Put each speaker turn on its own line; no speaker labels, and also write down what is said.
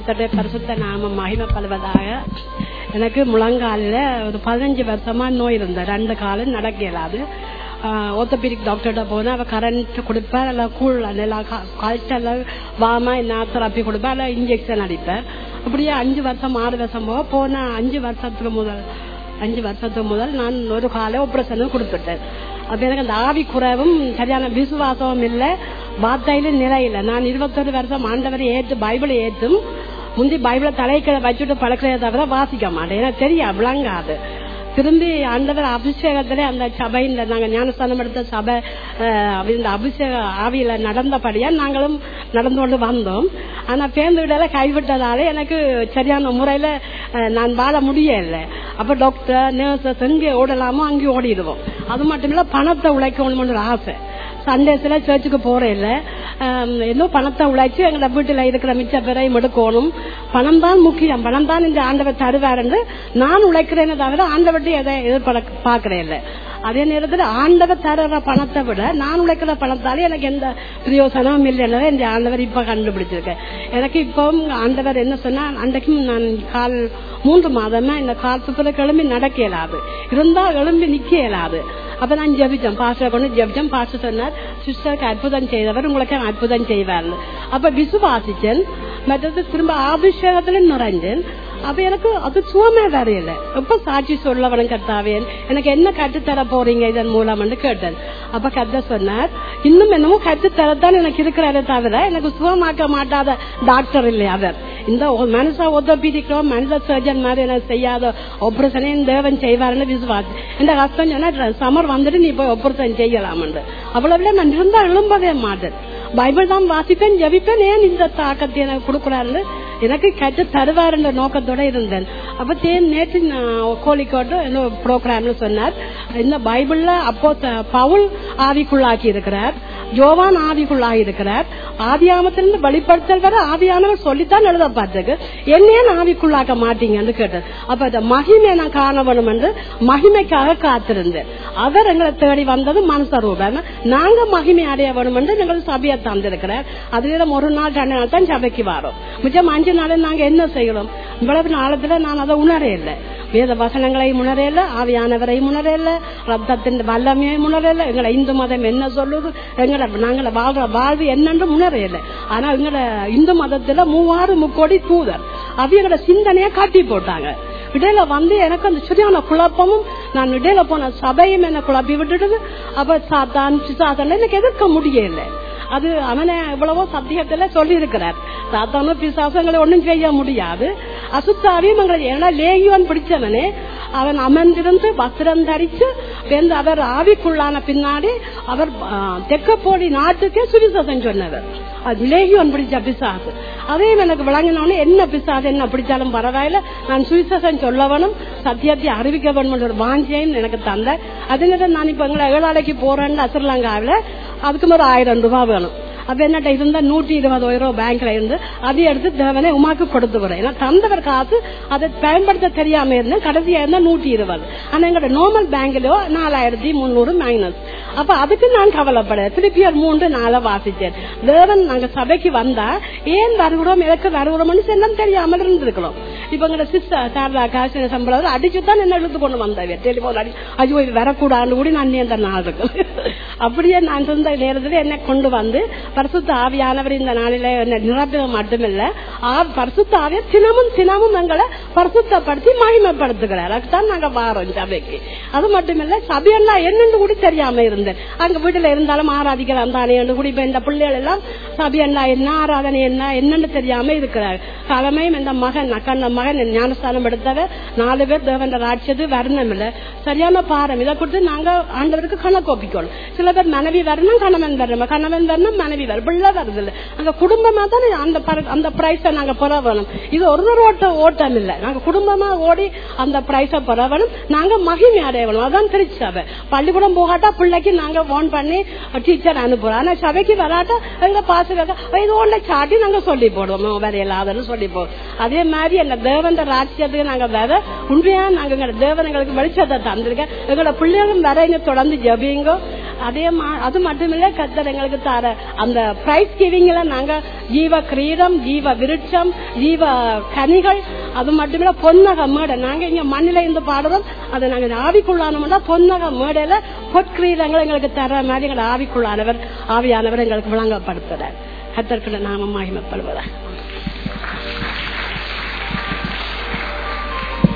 கத்தடைய பரிசுத்த நாம மகிமைப்படுவதாக எனக்கு முழங்காலில் ஒரு பதினஞ்சு வருஷமா நோய் இருந்தேன் ரெண்டு காலம் நடக்க இயலாது ஓத்தோபீடிக் டாக்டர்கிட்ட போனா அவ கரண்ட் கொடுப்பேன் இல்லை கூழ் நல்லா கல்ச்சர்ல வாமா என்ன தெரப்பி கொடுப்பேன் இல்லை இன்ஜெக்ஷன் அடிப்பேன் அப்படியே அஞ்சு வருஷம் ஆறு வருஷம் போக போன அஞ்சு வருஷத்துக்கு முதல் அஞ்சு வருஷத்துக்கு முதல் நான் ஒரு காலை ஆபரேஷன் கொடுத்துட்டேன் அப்ப எனக்கு அந்த ஆவி குறைவும் சரியான விசுவாசமும் இல்லை வார்த்தையில நிலையில நான் இருபத்தொரு வருஷம் ஆண்டவரை ஏற்று பைபிளை ஏற்றும் முந்தி பைபிளை தலைக்கீழ வச்சுட்டு பழக்கிறத தவிர வாசிக்க மாட்டேன் எனக்கு தெரியும் விளங்காது திரும்பி ஆண்டவர் அபிஷேகத்துல அந்த சபையில நாங்க ஞானஸ்தானம் எடுத்த சபை இந்த அபிஷேக ஆவியில நடந்தபடியா நாங்களும் நடந்து கொண்டு வந்தோம் ஆனா பேருந்து விடல கைவிட்டதால எனக்கு சரியான முறையில நான் வாழ முடியல அப்ப டாக்டர் நர்சஸ் எங்கே ஓடலாமோ அங்கே ஓடிடுவோம் அது மட்டும் இல்ல பணத்தை உழைக்கணும்னு ஆசை சண்டேஸ்ல சர்ச்சுக்கு போறேன் இல்ல இன்னும் பணத்தை உழைச்சு எங்க வீட்டுல இருக்கிற மிச்ச பேரையும் எடுக்கணும் பணம் தான் முக்கியம் பணம் தான் இந்த ஆண்டவர் தருவாருன்னு நான் உழைக்கிறேன்னு தவிர ஆண்டவர்ட்டி எதை எதிர்பார்க்க பாக்குறேன் இல்ல அதே நேரத்தில் ஆண்டவர் தர பணத்தை விட நான் உழைக்கிற பணத்தாலே எனக்கு எந்த பிரயோசனமும் இல்லைன்னு இந்த ஆண்டவர் இப்ப கண்டுபிடிச்சிருக்கேன் எனக்கு இப்போ ஆண்டவர் என்ன சொன்னா அன்றைக்கும் நான் கால் மூன்று மாதமா இந்த கால் துப்புல கிளம்பி நடக்க இயலாது இருந்தா எழும்பி நிக்க இயலாது அப்ப நான் ஜபிச்சேன் பாஸ்டர் கொண்டு ஜபிச்சேன் பாஸ்டர் சொன்னார் சிஸ்டருக்கு அற்புதம் செய்தவர் உங்களுக்கு அற்புதம் செய்வார் அப்ப விசுவாசிச்சேன் மற்றது திரும்ப அபிஷேகத்துல நுழைஞ்சேன் அப்ப எனக்கு அது சுகமே வரையில எப்ப சாட்சி சொல்லவனும் கத்தாவேன் எனக்கு என்ன கற்றுத்தர போறீங்க இதன் மூலம் கேட்டேன் அப்ப கத்த சொன்னார் இன்னும் என்னமோ கற்றுத்தரத்தான் எனக்கு இருக்கிறாரே தவிர எனக்கு சுகமாக்க மாட்டாத டாக்டர் இல்லை அவர் இந்த மனுஷ ஒத்தோபீடிக்கோ மனுஷ சர்ஜன் மாதிரி எனக்கு செய்யாத ஆபரேஷனையும் தேவன் செய்வாருன்னு விசுவாசி இந்த ஹஸ்பண்ட் சொன்னா சமர் வந்துட்டு நீ போய் ஆபரேஷன் செய்யலாம் அவ்வளவு நான் இருந்தா எழும்பவே மாட்டேன் பைபிள் தான் வாசிப்பேன் ஜபிப்பேன் ஏன் இந்த தாக்கத்தை எனக்கு கொடுக்குறாரு எனக்கு கற்று தருவாருன்ற நோக்கத்தோட இருந்தேன் அப்ப தேன் நேற்று கோழிக்கோட்டு ப்ரோக்ராம்னு சொன்னார் இந்த பைபிள்ல அப்போ பவுல் ஆவிக்குள்ளாக்கி இருக்கிறார் ஜோவான் ஆவிக்குள்ளாகி இருக்கிறார் ஆதியாமத்திலிருந்து வெளிப்படுத்தல் வர ஆவியானவர் சொல்லித்தான் எழுத பார்த்தது என்னையே ஆவிக்குள்ளாக்க மாட்டீங்கன்னு கேட்டார் அப்ப அந்த மகிமை நான் காண வேணும் என்று மகிமைக்காக காத்திருந்தேன் அவர் எங்களை தேடி வந்தது மனச ரூபம் நாங்க மகிமை அடைய வேணும் என்று எங்கள் சபையை தந்திருக்கிறார் அதுல ஒரு நாள் ரெண்டு நாள் தான் சபைக்கு வரோம் மிச்சம் அஞ்சு நாள் நாங்க என்ன செய்யறோம் இவ்வளவு நாளத்துல நான் அதை உணரே இல்லை வேத வசனங்களை உணரையில ஆவியானவரை உணரையில ரத்தத்தின் வல்லமையை உணரையில எங்களை இந்து மதம் என்ன சொல்லுது எங்களை நாங்களை வாழ்ற வாழ்வு என்னன்னு உணரையில ஆனா எங்களை இந்து மதத்துல மூவாறு முக்கோடி தூதர் அவையோட சிந்தனைய காட்டி போட்டாங்க இடையில வந்து எனக்கு அந்த சரியான குழப்பமும் நான் இடையில போன சபையும் என்ன குழப்பி விட்டுடுது அப்ப சாத்தான் சாத்தான் எனக்கு எதிர்க்க முடியல அது அவனை எவ்வளவோ சத்தியத்துல சொல்லி இருக்கிறார் சாத்தான பிசாசங்களை ஒண்ணும் செய்ய முடியாது அசுத்தாவையும் ஏன்னா லேகியவன் பிடிச்சவனே அவன் அமர்ந்திருந்து வஸ்திரம் தரிச்சு வெந்து அவர் ஆவிக்குள்ளான பின்னாடி அவர் தெக்கப்போடி நாட்டுக்கே சுவிசேஷம் சொன்னவர் அது லேகியவன் பிடிச்ச பிசாசு அதையும் எனக்கு விளங்கினோன்னு என்ன பிசாசு என்ன பிடிச்சாலும் பரவாயில்ல நான் சுவிசேஷம் சொல்லவனும் சத்தியத்தை அறிவிக்க வேணும் ஒரு வாஞ்சியையும் எனக்கு தந்த அதுங்கிட்ட நான் இப்ப எங்களை ஏழாலைக்கு போறேன்னு அசர்லாங்காவில அதுக்கு ஒரு ஆயிரம் ரூபாய் வேணும் அப்ப என்னட்ட இருந்தா நூற்றி இருபது ரூபாய் பேங்க்ல இருந்து அதை எடுத்து தேவனை உமாக்கு கொடுத்து வரேன் ஏன்னா தந்தவர் காசு அதை பயன்படுத்த தெரியாம இருந்தேன் கடைசியா இருந்தா நூற்றி இருபது ஆனா எங்களோட நார்மல் பேங்க்லயோ நாலாயிரத்தி முந்நூறு மைனஸ் அப்ப அதுக்கு நான் கவலைப்பட திருப்பி ஒரு மூன்று நாளை வாசிச்சேன் தேவன் நாங்க சபைக்கு வந்தா ஏன் வருகிறோம் எனக்கு வருகிறோம்னு செல்லம் தெரியாமல் இருந்திருக்கிறோம் இப்ப எங்களோட சிஸ்டர் சாரதா காசு சம்பளம் அடிச்சுதான் என்ன எழுத்து கொண்டு வந்தவ டெலிபோன் அடி ஐயோ இது வரக்கூடாது கூட நான் அந்த நாள் இருக்கு அப்படியே நான் இருந்த நேரத்தில் என்ன கொண்டு வந்து பரிசுத்த ஆவியானவர் இந்த நாளில நிரப்ப மட்டுமில்ல பரிசுத்த ஆவியர் தினமும் தினமும் எங்களை பரிசுத்தப்படுத்தி மகிமைப்படுத்துகிறார் அதுதான் நாங்க வாரோம் சபைக்கு அது மட்டுமில்ல சபையெல்லாம் என்னன்னு கூட தெரியாம இருந்தேன் அங்க வீட்டுல இருந்தாலும் ஆராதிக்கலாம் தானே கூட இப்ப இந்த பிள்ளைகள் எல்லாம் சபையெல்லா என்ன ஆராதனை என்ன என்னன்னு தெரியாம இருக்கிறார் தலைமையும் இந்த மகன் அக்கண்ண மகன் ஞானஸ்தானம் எடுத்தவ நாலு பேர் தேவன் ராட்சது வரணும் இல்ல சரியான பாரம் இதை கொடுத்து நாங்க ஆண்டவருக்கு கணக்கு ஒப்பிக்கணும் சில பேர் மனைவி வரணும் கணவன் வரணும் கணவன் வரணும் மனைவி வரும் பிள்ளை வருது இல்ல அங்க குடும்பமா தான் அந்த அந்த பிரைஸ நாங்க பெற வேணும் இது ஒரு ஒரு ஓட்ட ஓட்டம் இல்ல நாங்க குடும்பமா ஓடி அந்த பிரைஸ பெற வேணும் நாங்க மகிமை அடைய வேணும் அதான் திருச்சி சபை பள்ளிக்கூடம் போகாட்டா பிள்ளைக்கு நாங்க போன் பண்ணி டீச்சர் அனுப்புறோம் ஆனா சபைக்கு வராட்டா எங்க பாசுக்காக இது ஒன்றை சாட்டி நாங்க சொல்லி போடுவோம் வரையில்லாதன்னு சொல்லி கொண்டிப்போம் அதே மாதிரி அந்த தேவந்த ராஜ்யத்துக்கு நாங்க வர உண்மையா நாங்க எங்களோட தேவன் எங்களுக்கு வெளிச்சத்தை தந்திருக்க எங்களோட பிள்ளைகளும் வர இங்க தொடர்ந்து ஜபிங்க அதே மா- அது மட்டும் இல்ல கத்தர் எங்களுக்கு தர அந்த பிரைஸ் கிவிங்ல நாங்க ஜீவ கிரீடம் ஜீவ விருட்சம் ஜீவ கனிகள் அது மட்டும் இல்ல பொன்னக மேடை நாங்க இங்க மண்ணில இருந்து பாடுறோம் அதை நாங்க ஆவிக்குள்ளானோம்னா பொன்னக மேடையில பொற்கிரீடங்கள் எங்களுக்கு தர மாதிரி எங்களை ஆவிக்குள்ளானவர் ஆவியானவர் எங்களுக்கு விளங்கப்படுத்துறார் கத்தர்கிட்ட நாம மகிமைப்படுவதா